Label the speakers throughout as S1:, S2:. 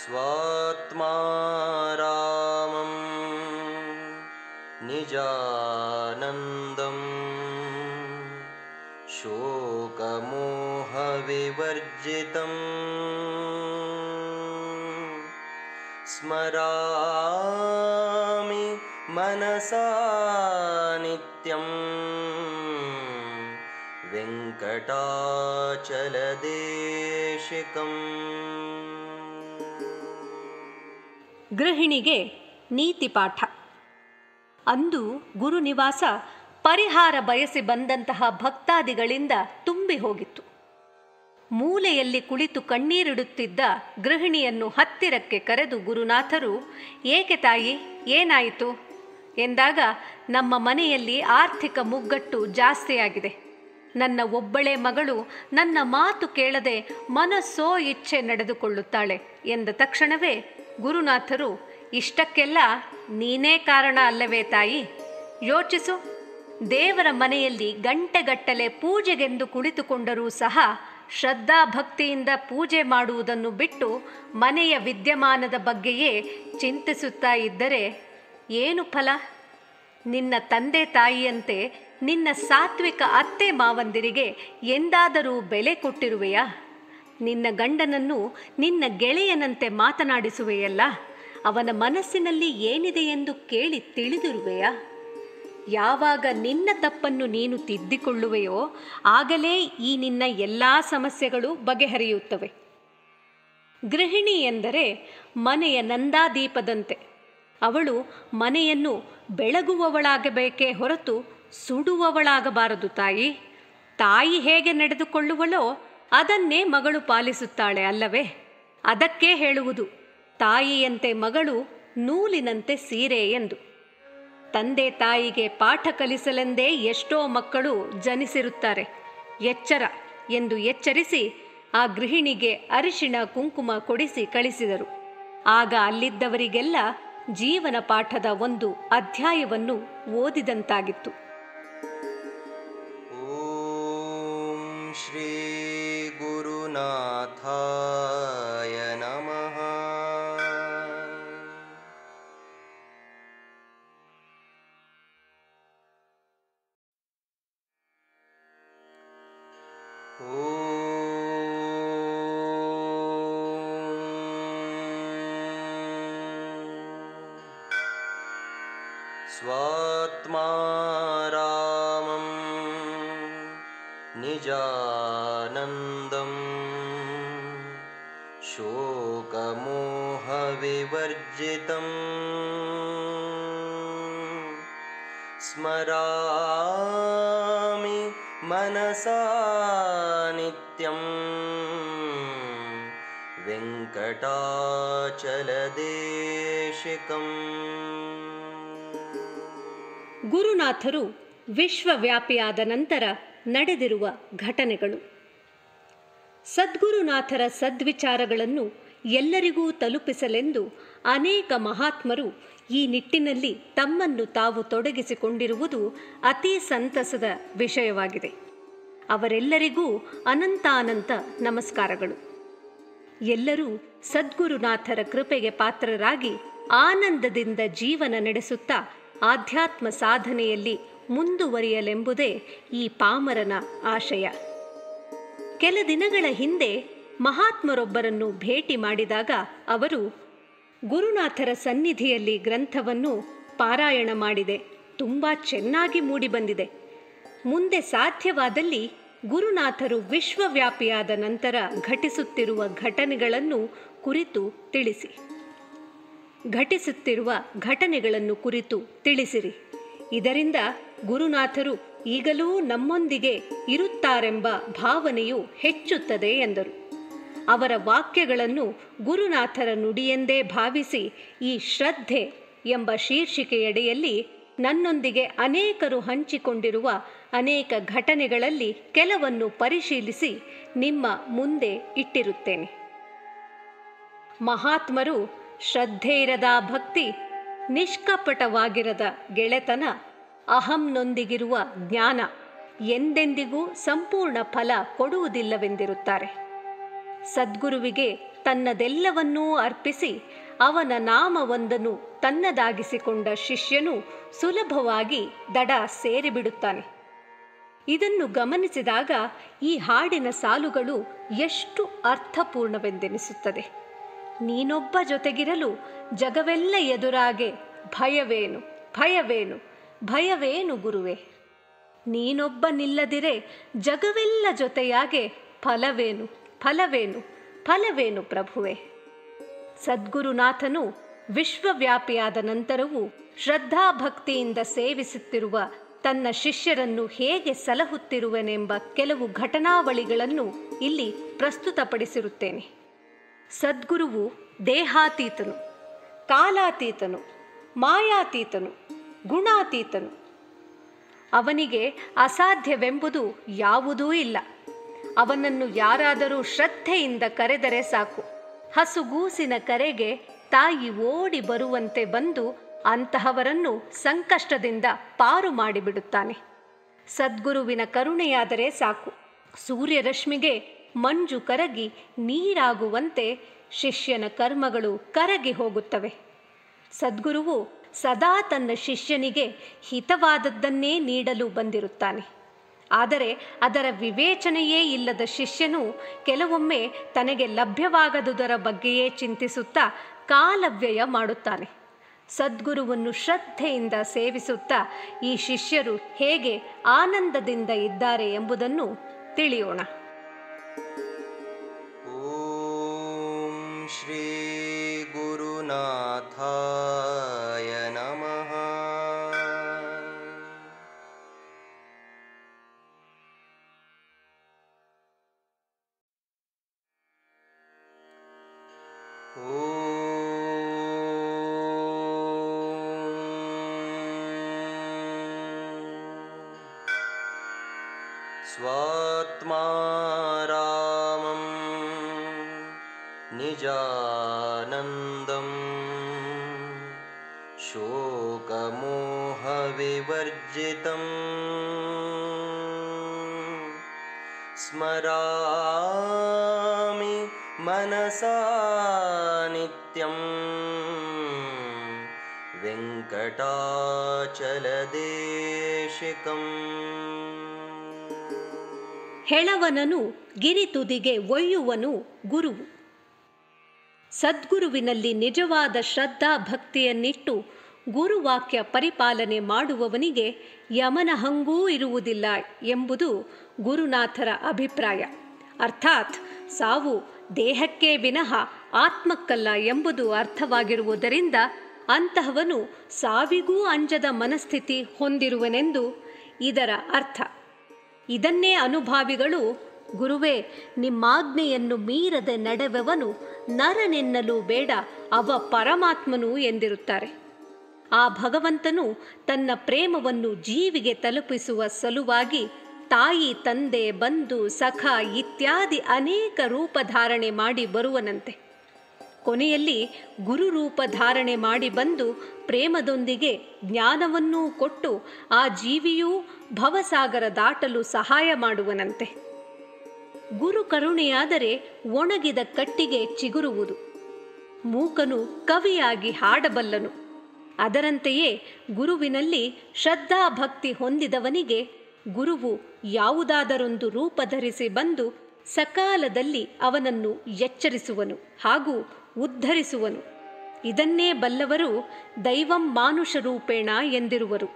S1: स्वात्मा रामं निजानन्दम् शोकमोहविवर्जितम् स्मरामि मनसा नित्यम् ವೆಂಕಟಾಚಲದೇಶಿಕಂ
S2: ಗೃಹಿಣಿಗೆ ನೀತಿ ಪಾಠ ಅಂದು ಗುರುನಿವಾಸ ಪರಿಹಾರ ಬಯಸಿ ಬಂದಂತಹ ಭಕ್ತಾದಿಗಳಿಂದ ತುಂಬಿ ಹೋಗಿತ್ತು ಮೂಲೆಯಲ್ಲಿ ಕುಳಿತು ಕಣ್ಣೀರಿಡುತ್ತಿದ್ದ ಗೃಹಿಣಿಯನ್ನು ಹತ್ತಿರಕ್ಕೆ ಕರೆದು ಗುರುನಾಥರು ಏಕೆ ತಾಯಿ ಏನಾಯಿತು ಎಂದಾಗ ನಮ್ಮ ಮನೆಯಲ್ಲಿ ಆರ್ಥಿಕ ಮುಗ್ಗಟ್ಟು ಜಾಸ್ತಿಯಾಗಿದೆ ನನ್ನ ಒಬ್ಬಳೇ ಮಗಳು ನನ್ನ ಮಾತು ಕೇಳದೆ ಮನಸ್ಸೋ ಇಚ್ಛೆ ನಡೆದುಕೊಳ್ಳುತ್ತಾಳೆ ಎಂದ ತಕ್ಷಣವೇ ಗುರುನಾಥರು ಇಷ್ಟಕ್ಕೆಲ್ಲ ನೀನೇ ಕಾರಣ ಅಲ್ಲವೇ ತಾಯಿ ಯೋಚಿಸು ದೇವರ ಮನೆಯಲ್ಲಿ ಗಂಟೆಗಟ್ಟಲೆ ಪೂಜೆಗೆಂದು ಕುಳಿತುಕೊಂಡರೂ ಸಹ ಶ್ರದ್ಧಾ ಭಕ್ತಿಯಿಂದ ಪೂಜೆ ಮಾಡುವುದನ್ನು ಬಿಟ್ಟು ಮನೆಯ ವಿದ್ಯಮಾನದ ಬಗ್ಗೆಯೇ ಚಿಂತಿಸುತ್ತಾ ಇದ್ದರೆ ಏನು ಫಲ ನಿನ್ನ ತಂದೆ ತಾಯಿಯಂತೆ ನಿನ್ನ ಸಾತ್ವಿಕ ಅತ್ತೆ ಮಾವಂದಿರಿಗೆ ಎಂದಾದರೂ ಬೆಲೆ ಕೊಟ್ಟಿರುವೆಯಾ ನಿನ್ನ ಗಂಡನನ್ನು ನಿನ್ನ ಗೆಳೆಯನಂತೆ ಮಾತನಾಡಿಸುವೆಯಲ್ಲ ಅವನ ಮನಸ್ಸಿನಲ್ಲಿ ಏನಿದೆ ಎಂದು ಕೇಳಿ ತಿಳಿದಿರುವೆಯಾ ಯಾವಾಗ ನಿನ್ನ ತಪ್ಪನ್ನು ನೀನು ತಿದ್ದಿಕೊಳ್ಳುವೆಯೋ ಆಗಲೇ ಈ ನಿನ್ನ ಎಲ್ಲ ಸಮಸ್ಯೆಗಳು ಬಗೆಹರಿಯುತ್ತವೆ ಗೃಹಿಣಿ ಎಂದರೆ ಮನೆಯ ನಂದಾದೀಪದಂತೆ ಅವಳು ಮನೆಯನ್ನು ಬೆಳಗುವವಳಾಗಬೇಕೇ ಹೊರತು ಸುಡುವವಳಾಗಬಾರದು ತಾಯಿ ತಾಯಿ ಹೇಗೆ ನಡೆದುಕೊಳ್ಳುವಳೋ ಅದನ್ನೇ ಮಗಳು ಪಾಲಿಸುತ್ತಾಳೆ ಅಲ್ಲವೇ ಅದಕ್ಕೆ ಹೇಳುವುದು ತಾಯಿಯಂತೆ ಮಗಳು ನೂಲಿನಂತೆ ಸೀರೆ ಎಂದು ತಂದೆ ತಾಯಿಗೆ ಪಾಠ ಕಲಿಸಲೆಂದೇ ಎಷ್ಟೋ ಮಕ್ಕಳು ಜನಿಸಿರುತ್ತಾರೆ ಎಚ್ಚರ ಎಂದು ಎಚ್ಚರಿಸಿ ಆ ಗೃಹಿಣಿಗೆ ಅರಿಶಿಣ ಕುಂಕುಮ ಕೊಡಿಸಿ ಕಳಿಸಿದರು ಆಗ ಅಲ್ಲಿದ್ದವರಿಗೆಲ್ಲ ಜೀವನ ಪಾಠದ ಒಂದು ಅಧ್ಯಾಯವನ್ನು ಓದಿದಂತಾಗಿತ್ತು
S1: ॐ श्रीगुरुनाथाय नमः स्वात्मा रामं निजानन्दम् शोकमोहविवर्जितम् स्मरामि मनसा नित्यम् वेङ्कटाचलदेशिकम्
S2: ಗುರುನಾಥರು ವಿಶ್ವವ್ಯಾಪಿಯಾದ ನಂತರ ನಡೆದಿರುವ ಘಟನೆಗಳು ಸದ್ಗುರುನಾಥರ ಸದ್ವಿಚಾರಗಳನ್ನು ಎಲ್ಲರಿಗೂ ತಲುಪಿಸಲೆಂದು ಅನೇಕ ಮಹಾತ್ಮರು ಈ ನಿಟ್ಟಿನಲ್ಲಿ ತಮ್ಮನ್ನು ತಾವು ತೊಡಗಿಸಿಕೊಂಡಿರುವುದು ಅತಿ ಸಂತಸದ ವಿಷಯವಾಗಿದೆ ಅವರೆಲ್ಲರಿಗೂ ಅನಂತಾನಂತ ನಮಸ್ಕಾರಗಳು ಎಲ್ಲರೂ ಸದ್ಗುರುನಾಥರ ಕೃಪೆಗೆ ಪಾತ್ರರಾಗಿ ಆನಂದದಿಂದ ಜೀವನ ನಡೆಸುತ್ತಾ ಆಧ್ಯಾತ್ಮ ಸಾಧನೆಯಲ್ಲಿ ಮುಂದುವರಿಯಲೆಂಬುದೇ ಈ ಪಾಮರನ ಆಶಯ ಕೆಲ ದಿನಗಳ ಹಿಂದೆ ಮಹಾತ್ಮರೊಬ್ಬರನ್ನು ಭೇಟಿ ಮಾಡಿದಾಗ ಅವರು ಗುರುನಾಥರ ಸನ್ನಿಧಿಯಲ್ಲಿ ಗ್ರಂಥವನ್ನು ಪಾರಾಯಣ ಮಾಡಿದೆ ತುಂಬ ಚೆನ್ನಾಗಿ ಮೂಡಿಬಂದಿದೆ ಮುಂದೆ ಸಾಧ್ಯವಾದಲ್ಲಿ ಗುರುನಾಥರು ವಿಶ್ವವ್ಯಾಪಿಯಾದ ನಂತರ ಘಟಿಸುತ್ತಿರುವ ಘಟನೆಗಳನ್ನು ಕುರಿತು ತಿಳಿಸಿ ಘಟಿಸುತ್ತಿರುವ ಘಟನೆಗಳನ್ನು ಕುರಿತು ತಿಳಿಸಿರಿ ಇದರಿಂದ ಗುರುನಾಥರು ಈಗಲೂ ನಮ್ಮೊಂದಿಗೆ ಇರುತ್ತಾರೆಂಬ ಭಾವನೆಯು ಹೆಚ್ಚುತ್ತದೆ ಎಂದರು ಅವರ ವಾಕ್ಯಗಳನ್ನು ಗುರುನಾಥರ ನುಡಿಯೆಂದೇ ಭಾವಿಸಿ ಈ ಶ್ರದ್ಧೆ ಎಂಬ ಶೀರ್ಷಿಕೆಯಡಿಯಲ್ಲಿ ನನ್ನೊಂದಿಗೆ ಅನೇಕರು ಹಂಚಿಕೊಂಡಿರುವ ಅನೇಕ ಘಟನೆಗಳಲ್ಲಿ ಕೆಲವನ್ನು ಪರಿಶೀಲಿಸಿ ನಿಮ್ಮ ಮುಂದೆ ಇಟ್ಟಿರುತ್ತೇನೆ ಮಹಾತ್ಮರು ಶ್ರದ್ಧೆ ಇರದ ಭಕ್ತಿ ನಿಷ್ಕಪಟವಾಗಿರದ ಗೆಳೆತನ ಅಹಂನೊಂದಿಗಿರುವ ಜ್ಞಾನ ಎಂದೆಂದಿಗೂ ಸಂಪೂರ್ಣ ಫಲ ಕೊಡುವುದಿಲ್ಲವೆಂದಿರುತ್ತಾರೆ ಸದ್ಗುರುವಿಗೆ ತನ್ನದೆಲ್ಲವನ್ನೂ ಅರ್ಪಿಸಿ ಅವನ ನಾಮವೊಂದನ್ನು ತನ್ನದಾಗಿಸಿಕೊಂಡ ಶಿಷ್ಯನು ಸುಲಭವಾಗಿ ದಡ ಸೇರಿಬಿಡುತ್ತಾನೆ ಇದನ್ನು ಗಮನಿಸಿದಾಗ ಈ ಹಾಡಿನ ಸಾಲುಗಳು ಎಷ್ಟು ಅರ್ಥಪೂರ್ಣವೆಂದೆನಿಸುತ್ತದೆ ನೀನೊಬ್ಬ ಜೊತೆಗಿರಲು ಜಗವೆಲ್ಲ ಎದುರಾಗೆ ಭಯವೇನು ಭಯವೇನು ಭಯವೇನು ಗುರುವೆ ನೀನೊಬ್ಬ ನಿಲ್ಲದಿರೆ ಜಗವೆಲ್ಲ ಜೊತೆಯಾಗೆ ಫಲವೇನು ಫಲವೇನು ಫಲವೇನು ಪ್ರಭುವೆ ಸದ್ಗುರುನಾಥನು ವಿಶ್ವವ್ಯಾಪಿಯಾದ ನಂತರವೂ ಶ್ರದ್ಧಾಭಕ್ತಿಯಿಂದ ಸೇವಿಸುತ್ತಿರುವ ತನ್ನ ಶಿಷ್ಯರನ್ನು ಹೇಗೆ ಸಲಹುತ್ತಿರುವೆನೆಂಬ ಕೆಲವು ಘಟನಾವಳಿಗಳನ್ನು ಇಲ್ಲಿ ಪ್ರಸ್ತುತಪಡಿಸಿರುತ್ತೇನೆ ಸದ್ಗುರುವು ದೇಹಾತೀತನು ಕಾಲಾತೀತನು ಮಾಯಾತೀತನು ಗುಣಾತೀತನು ಅವನಿಗೆ ಅಸಾಧ್ಯವೆಂಬುದು ಯಾವುದೂ ಇಲ್ಲ ಅವನನ್ನು ಯಾರಾದರೂ ಶ್ರದ್ಧೆಯಿಂದ ಕರೆದರೆ ಸಾಕು ಹಸುಗೂಸಿನ ಕರೆಗೆ ತಾಯಿ ಓಡಿ ಬರುವಂತೆ ಬಂದು ಅಂತಹವರನ್ನು ಸಂಕಷ್ಟದಿಂದ ಪಾರು ಮಾಡಿಬಿಡುತ್ತಾನೆ ಸದ್ಗುರುವಿನ ಕರುಣೆಯಾದರೆ ಸಾಕು ಸೂರ್ಯರಶ್ಮಿಗೆ ಮಂಜು ಕರಗಿ ನೀರಾಗುವಂತೆ ಶಿಷ್ಯನ ಕರ್ಮಗಳು ಕರಗಿ ಹೋಗುತ್ತವೆ ಸದ್ಗುರುವು ಸದಾ ತನ್ನ ಶಿಷ್ಯನಿಗೆ ಹಿತವಾದದ್ದನ್ನೇ ನೀಡಲು ಬಂದಿರುತ್ತಾನೆ ಆದರೆ ಅದರ ವಿವೇಚನೆಯೇ ಇಲ್ಲದ ಶಿಷ್ಯನು ಕೆಲವೊಮ್ಮೆ ತನಗೆ ಲಭ್ಯವಾಗದುದರ ಬಗ್ಗೆಯೇ ಚಿಂತಿಸುತ್ತಾ ಕಾಲವ್ಯಯ ಮಾಡುತ್ತಾನೆ ಸದ್ಗುರುವನ್ನು ಶ್ರದ್ಧೆಯಿಂದ ಸೇವಿಸುತ್ತಾ ಈ ಶಿಷ್ಯರು ಹೇಗೆ ಆನಂದದಿಂದ ಇದ್ದಾರೆ ಎಂಬುದನ್ನು ತಿಳಿಯೋಣ
S1: ॐ श्रीगुरुनाथाय नमः स्वात्मा रामं निजानन्दं शोकमोहविवर्जितम् स्मरामि मनसा नित्यं वेङ्कटाचलदेशिकम्
S2: ಹೆಳವನನು ಗಿರಿ ತುದಿಗೆ ಒಯ್ಯುವನು ಗುರುವು ಸದ್ಗುರುವಿನಲ್ಲಿ ನಿಜವಾದ ಶ್ರದ್ಧಾ ಭಕ್ತಿಯನ್ನಿಟ್ಟು ಗುರುವಾಕ್ಯ ಪರಿಪಾಲನೆ ಮಾಡುವವನಿಗೆ ಯಮನ ಹಂಗೂ ಇರುವುದಿಲ್ಲ ಎಂಬುದು ಗುರುನಾಥರ ಅಭಿಪ್ರಾಯ ಅರ್ಥಾತ್ ಸಾವು ದೇಹಕ್ಕೆ ವಿನಃ ಆತ್ಮಕ್ಕಲ್ಲ ಎಂಬುದು ಅರ್ಥವಾಗಿರುವುದರಿಂದ ಅಂತಹವನು ಸಾವಿಗೂ ಅಂಜದ ಮನಸ್ಥಿತಿ ಹೊಂದಿರುವನೆಂದು ಇದರ ಅರ್ಥ ಇದನ್ನೇ ಅನುಭಾವಿಗಳು ಗುರುವೇ ನಿಮ್ಮಾಜ್ಞೆಯನ್ನು ಮೀರದೆ ನಡೆವವನು ನರನೆನ್ನಲು ಬೇಡ ಅವ ಪರಮಾತ್ಮನು ಎಂದಿರುತ್ತಾರೆ ಆ ಭಗವಂತನು ತನ್ನ ಪ್ರೇಮವನ್ನು ಜೀವಿಗೆ ತಲುಪಿಸುವ ಸಲುವಾಗಿ ತಾಯಿ ತಂದೆ ಬಂಧು ಸಖ ಇತ್ಯಾದಿ ಅನೇಕ ರೂಪಧಾರಣೆ ಮಾಡಿ ಬರುವನಂತೆ ಕೊನೆಯಲ್ಲಿ ಗುರು ರೂಪ ಧಾರಣೆ ಮಾಡಿ ಬಂದು ಪ್ರೇಮದೊಂದಿಗೆ ಜ್ಞಾನವನ್ನೂ ಕೊಟ್ಟು ಆ ಜೀವಿಯೂ ಭವಸಾಗರ ದಾಟಲು ಸಹಾಯ ಮಾಡುವನಂತೆ ಗುರು ಕರುಣೆಯಾದರೆ ಒಣಗಿದ ಕಟ್ಟಿಗೆ ಚಿಗುರುವುದು ಮೂಕನು ಕವಿಯಾಗಿ ಹಾಡಬಲ್ಲನು ಅದರಂತೆಯೇ ಗುರುವಿನಲ್ಲಿ ಶ್ರದ್ಧಾ ಭಕ್ತಿ ಹೊಂದಿದವನಿಗೆ ಗುರುವು ಯಾವುದಾದರೊಂದು ರೂಪ ಧರಿಸಿ ಬಂದು ಸಕಾಲದಲ್ಲಿ ಅವನನ್ನು ಎಚ್ಚರಿಸುವನು ಹಾಗೂ ಉದ್ಧರಿಸುವನು ಇದನ್ನೇ ಬಲ್ಲವರು ದೈವಂ ಮಾನುಷ ರೂಪೇಣ ಎಂದಿರುವರು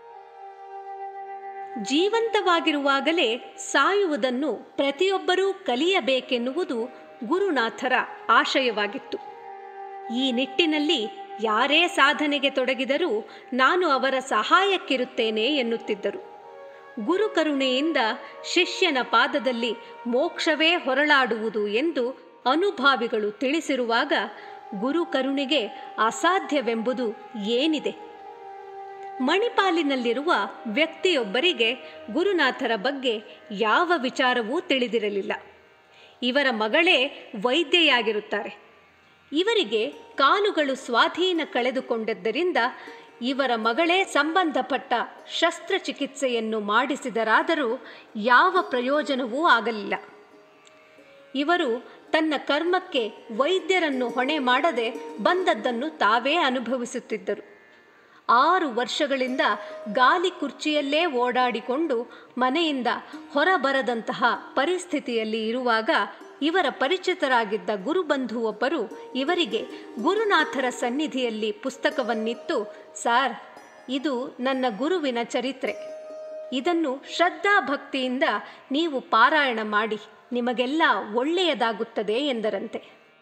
S2: ಜೀವಂತವಾಗಿರುವಾಗಲೇ ಸಾಯುವುದನ್ನು ಪ್ರತಿಯೊಬ್ಬರೂ ಕಲಿಯಬೇಕೆನ್ನುವುದು ಗುರುನಾಥರ ಆಶಯವಾಗಿತ್ತು ಈ ನಿಟ್ಟಿನಲ್ಲಿ ಯಾರೇ ಸಾಧನೆಗೆ ತೊಡಗಿದರೂ ನಾನು ಅವರ ಸಹಾಯಕ್ಕಿರುತ್ತೇನೆ ಎನ್ನುತ್ತಿದ್ದರು ಗುರು ಕರುಣೆಯಿಂದ ಶಿಷ್ಯನ ಪಾದದಲ್ಲಿ ಮೋಕ್ಷವೇ ಹೊರಳಾಡುವುದು ಎಂದು ಅನುಭಾವಿಗಳು ತಿಳಿಸಿರುವಾಗ ಗುರು ಕರುಣೆಗೆ ಅಸಾಧ್ಯವೆಂಬುದು ಏನಿದೆ ಮಣಿಪಾಲಿನಲ್ಲಿರುವ ವ್ಯಕ್ತಿಯೊಬ್ಬರಿಗೆ ಗುರುನಾಥರ ಬಗ್ಗೆ ಯಾವ ವಿಚಾರವೂ ತಿಳಿದಿರಲಿಲ್ಲ ಇವರ ಮಗಳೇ ವೈದ್ಯೆಯಾಗಿರುತ್ತಾರೆ ಇವರಿಗೆ ಕಾಲುಗಳು ಸ್ವಾಧೀನ ಕಳೆದುಕೊಂಡದ್ದರಿಂದ ಇವರ ಮಗಳೇ ಸಂಬಂಧಪಟ್ಟ ಶಸ್ತ್ರಚಿಕಿತ್ಸೆಯನ್ನು ಮಾಡಿಸಿದರಾದರೂ ಯಾವ ಪ್ರಯೋಜನವೂ ಆಗಲಿಲ್ಲ ಇವರು ತನ್ನ ಕರ್ಮಕ್ಕೆ ವೈದ್ಯರನ್ನು ಹೊಣೆ ಮಾಡದೆ ಬಂದದ್ದನ್ನು ತಾವೇ ಅನುಭವಿಸುತ್ತಿದ್ದರು ಆರು ವರ್ಷಗಳಿಂದ ಗಾಲಿ ಕುರ್ಚಿಯಲ್ಲೇ ಓಡಾಡಿಕೊಂಡು ಮನೆಯಿಂದ ಹೊರಬರದಂತಹ ಪರಿಸ್ಥಿತಿಯಲ್ಲಿ ಇರುವಾಗ ಇವರ ಪರಿಚಿತರಾಗಿದ್ದ ಗುರುಬಂಧು ಒಬ್ಬರು ಇವರಿಗೆ ಗುರುನಾಥರ ಸನ್ನಿಧಿಯಲ್ಲಿ ಪುಸ್ತಕವನ್ನಿತ್ತು ಸಾರ್ ಇದು ನನ್ನ ಗುರುವಿನ ಚರಿತ್ರೆ ಇದನ್ನು ಶ್ರದ್ಧಾ ಭಕ್ತಿಯಿಂದ ನೀವು ಪಾರಾಯಣ ಮಾಡಿ ನಿಮಗೆಲ್ಲ ಒಳ್ಳೆಯದಾಗುತ್ತದೆ ಎಂದರಂತೆ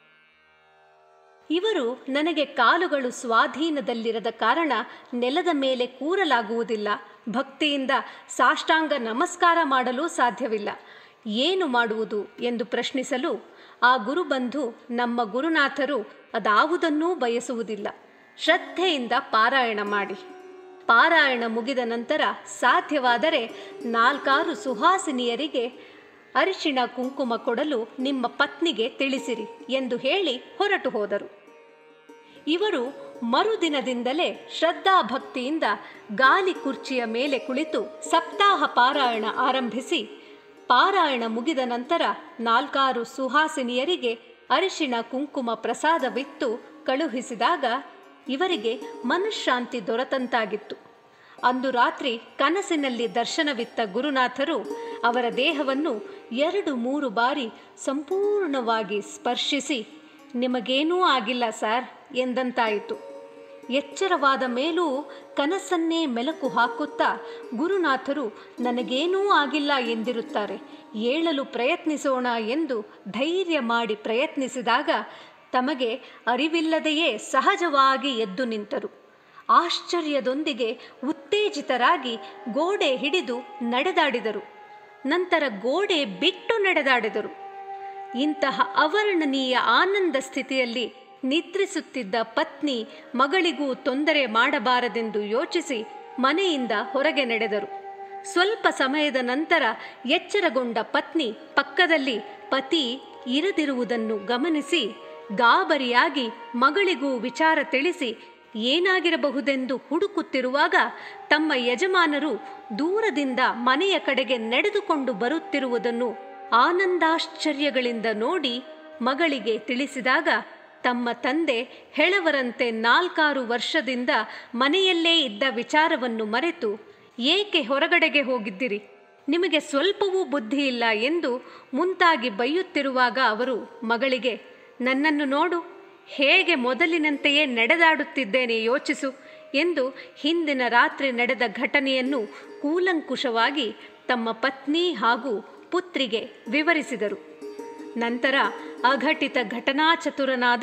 S2: ಇವರು ನನಗೆ ಕಾಲುಗಳು ಸ್ವಾಧೀನದಲ್ಲಿರದ ಕಾರಣ ನೆಲದ ಮೇಲೆ ಕೂರಲಾಗುವುದಿಲ್ಲ ಭಕ್ತಿಯಿಂದ ಸಾಷ್ಟಾಂಗ ನಮಸ್ಕಾರ ಮಾಡಲು ಸಾಧ್ಯವಿಲ್ಲ ಏನು ಮಾಡುವುದು ಎಂದು ಪ್ರಶ್ನಿಸಲು ಆ ಗುರುಬಂಧು ನಮ್ಮ ಗುರುನಾಥರು ಅದಾವುದನ್ನೂ ಬಯಸುವುದಿಲ್ಲ ಶ್ರದ್ಧೆಯಿಂದ ಪಾರಾಯಣ ಮಾಡಿ ಪಾರಾಯಣ ಮುಗಿದ ನಂತರ ಸಾಧ್ಯವಾದರೆ ನಾಲ್ಕಾರು ಸುಹಾಸಿನಿಯರಿಗೆ ಅರಿಶಿಣ ಕುಂಕುಮ ಕೊಡಲು ನಿಮ್ಮ ಪತ್ನಿಗೆ ತಿಳಿಸಿರಿ ಎಂದು ಹೇಳಿ ಹೊರಟು ಹೋದರು ಇವರು ಮರುದಿನದಿಂದಲೇ ಶ್ರದ್ಧಾಭಕ್ತಿಯಿಂದ ಗಾಲಿ ಕುರ್ಚಿಯ ಮೇಲೆ ಕುಳಿತು ಸಪ್ತಾಹ ಪಾರಾಯಣ ಆರಂಭಿಸಿ ಪಾರಾಯಣ ಮುಗಿದ ನಂತರ ನಾಲ್ಕಾರು ಸುಹಾಸಿನಿಯರಿಗೆ ಅರಿಶಿಣ ಕುಂಕುಮ ಪ್ರಸಾದವಿತ್ತು ಕಳುಹಿಸಿದಾಗ ಇವರಿಗೆ ಮನಃಶಾಂತಿ ದೊರೆತಂತಾಗಿತ್ತು ಅಂದು ರಾತ್ರಿ ಕನಸಿನಲ್ಲಿ ದರ್ಶನವಿತ್ತ ಗುರುನಾಥರು ಅವರ ದೇಹವನ್ನು ಎರಡು ಮೂರು ಬಾರಿ ಸಂಪೂರ್ಣವಾಗಿ ಸ್ಪರ್ಶಿಸಿ ನಿಮಗೇನೂ ಆಗಿಲ್ಲ ಸರ್ ಎಂದಂತಾಯಿತು ಎಚ್ಚರವಾದ ಮೇಲೂ ಕನಸನ್ನೇ ಮೆಲುಕು ಹಾಕುತ್ತಾ ಗುರುನಾಥರು ನನಗೇನೂ ಆಗಿಲ್ಲ ಎಂದಿರುತ್ತಾರೆ ಏಳಲು ಪ್ರಯತ್ನಿಸೋಣ ಎಂದು ಧೈರ್ಯ ಮಾಡಿ ಪ್ರಯತ್ನಿಸಿದಾಗ ತಮಗೆ ಅರಿವಿಲ್ಲದೆಯೇ ಸಹಜವಾಗಿ ಎದ್ದು ನಿಂತರು ಆಶ್ಚರ್ಯದೊಂದಿಗೆ ಉತ್ತೇಜಿತರಾಗಿ ಗೋಡೆ ಹಿಡಿದು ನಡೆದಾಡಿದರು ನಂತರ ಗೋಡೆ ಬಿಟ್ಟು ನಡೆದಾಡಿದರು ಇಂತಹ ಅವರ್ಣನೀಯ ಆನಂದ ಸ್ಥಿತಿಯಲ್ಲಿ ನಿದ್ರಿಸುತ್ತಿದ್ದ ಪತ್ನಿ ಮಗಳಿಗೂ ತೊಂದರೆ ಮಾಡಬಾರದೆಂದು ಯೋಚಿಸಿ ಮನೆಯಿಂದ ಹೊರಗೆ ನಡೆದರು ಸ್ವಲ್ಪ ಸಮಯದ ನಂತರ ಎಚ್ಚರಗೊಂಡ ಪತ್ನಿ ಪಕ್ಕದಲ್ಲಿ ಪತಿ ಇರದಿರುವುದನ್ನು ಗಮನಿಸಿ ಗಾಬರಿಯಾಗಿ ಮಗಳಿಗೂ ವಿಚಾರ ತಿಳಿಸಿ ಏನಾಗಿರಬಹುದೆಂದು ಹುಡುಕುತ್ತಿರುವಾಗ ತಮ್ಮ ಯಜಮಾನರು ದೂರದಿಂದ ಮನೆಯ ಕಡೆಗೆ ನಡೆದುಕೊಂಡು ಬರುತ್ತಿರುವುದನ್ನು ಆನಂದಾಶ್ಚರ್ಯಗಳಿಂದ ನೋಡಿ ಮಗಳಿಗೆ ತಿಳಿಸಿದಾಗ ತಮ್ಮ ತಂದೆ ಹೆಳವರಂತೆ ನಾಲ್ಕಾರು ವರ್ಷದಿಂದ ಮನೆಯಲ್ಲೇ ಇದ್ದ ವಿಚಾರವನ್ನು ಮರೆತು ಏಕೆ ಹೊರಗಡೆಗೆ ಹೋಗಿದ್ದಿರಿ ನಿಮಗೆ ಸ್ವಲ್ಪವೂ ಬುದ್ಧಿ ಇಲ್ಲ ಎಂದು ಮುಂತಾಗಿ ಬೈಯುತ್ತಿರುವಾಗ ಅವರು ಮಗಳಿಗೆ ನನ್ನನ್ನು ನೋಡು ಹೇಗೆ ಮೊದಲಿನಂತೆಯೇ ನಡೆದಾಡುತ್ತಿದ್ದೇನೆ ಯೋಚಿಸು ಎಂದು ಹಿಂದಿನ ರಾತ್ರಿ ನಡೆದ ಘಟನೆಯನ್ನು ಕೂಲಂಕುಷವಾಗಿ ತಮ್ಮ ಪತ್ನಿ ಹಾಗೂ ಪುತ್ರಿಗೆ ವಿವರಿಸಿದರು ನಂತರ ಅಘಟಿತ ಘಟನಾಚತುರನಾದ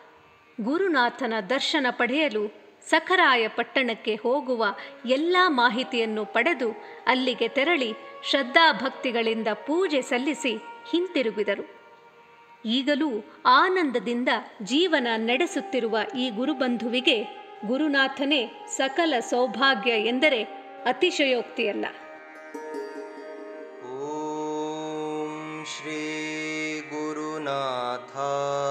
S2: ಗುರುನಾಥನ ದರ್ಶನ ಪಡೆಯಲು ಸಖರಾಯ ಪಟ್ಟಣಕ್ಕೆ ಹೋಗುವ ಎಲ್ಲ ಮಾಹಿತಿಯನ್ನು ಪಡೆದು ಅಲ್ಲಿಗೆ ತೆರಳಿ ಶ್ರದ್ಧಾಭಕ್ತಿಗಳಿಂದ ಪೂಜೆ ಸಲ್ಲಿಸಿ ಹಿಂತಿರುಗಿದರು ಈಗಲೂ ಆನಂದದಿಂದ ಜೀವನ ನಡೆಸುತ್ತಿರುವ ಈ ಗುರುಬಂಧುವಿಗೆ ಗುರುನಾಥನೇ ಸಕಲ ಸೌಭಾಗ್ಯ ಎಂದರೆ ಅತಿಶಯೋಕ್ತಿಯಲ್ಲ
S1: ॐ श्रीगुरुनाथाय